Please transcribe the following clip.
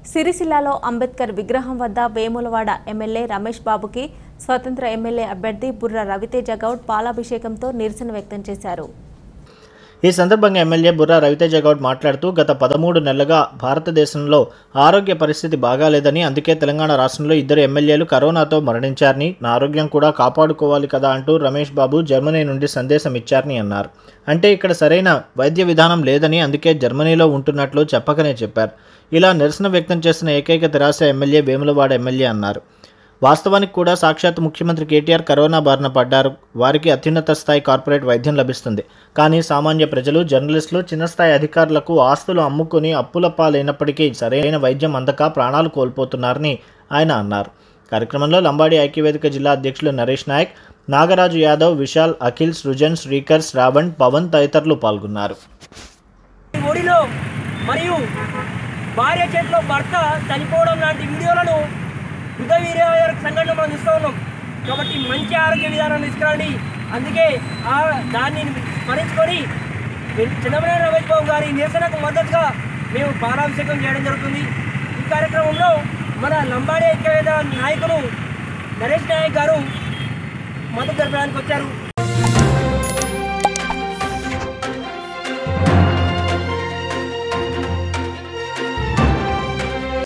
సిరిసిల్లాలో అంబేద్కర్ విగ్రహం వద్ద వేములవాడ ఎమ్మెల్యే రమేష్ బాబుకి స్వతంత్ర ఎమ్మెల్యే అభ్యర్థి బుర్ర రవితేజ గౌడ్ పాలాభిషేకంతో నిరసన వ్యక్తం చేశారు ఈ సందర్భంగా ఎమ్మెల్యే బుర్రా రవితేజ గౌడ్ మాట్లాడుతూ గత పదమూడు నెలలుగా భారతదేశంలో ఆరోగ్య పరిస్థితి బాగాలేదని అందుకే తెలంగాణ రాష్ట్రంలో ఇద్దరు ఎమ్మెల్యేలు కరోనాతో మరణించారని నా ఆరోగ్యం కూడా కాపాడుకోవాలి కదా అంటూ రమేష్ బాబు జర్మనీ నుండి సందేశం ఇచ్చారని అన్నారు అంటే ఇక్కడ సరైన వైద్య విధానం లేదని అందుకే జర్మనీలో ఉంటున్నట్లు చెప్పకనే చెప్పారు ఇలా నిరసన వ్యక్తం చేసిన ఏకైక తెరాస ఎమ్మెల్యే వేములవాడ ఎమ్మెల్యే అన్నారు వాస్తవానికి కూడా సాక్షాత్ ముఖ్యమంత్రి కేటీఆర్ కరోనా బారిన పడ్డారు వారికి అత్యున్నత స్థాయి కార్పొరేట్ వైద్యం లభిస్తుంది కానీ సామాన్య ప్రజలు జర్నలిస్టులు చిన్న స్థాయి అధికారులకు ఆస్తులు అమ్ముకుని అప్పుల పాలైనప్పటికీ సరైన వైద్యం అందక ప్రాణాలు కోల్పోతున్నారని ఆయన అన్నారు కార్యక్రమంలో లంబాడి ఐక్యవేదిక జిల్లా అధ్యక్షులు నరేష్ నాయక్ నాగరాజు యాదవ్ విశాల్ అఖిల్ సృజన్ శ్రీకర్ శ్రావణ్ పవన్ తదితరులు పాల్గొన్నారు ఒడిలో మరియు భార్య చేతిలో భర్త చనిపోవడం లాంటి వీడియోలను హృదయ వీర్య సంఘటన మనం చూస్తూ ఉన్నాం కాబట్టి మంచి ఆరోగ్య విధానం తీసుకురండి అందుకే ఆ దాన్ని స్మరించుకొని చంద్రబాబు రమేష్ బాబు గారి నిరసనకు మద్దతుగా మేము పాలాభిషేకం చేయడం జరుగుతుంది ఈ కార్యక్రమంలో మన లంబాడి ఐక్యవేద నాయకులు నరేష్ నాయక్ గారు మద్దతు జరపడానికి వచ్చారు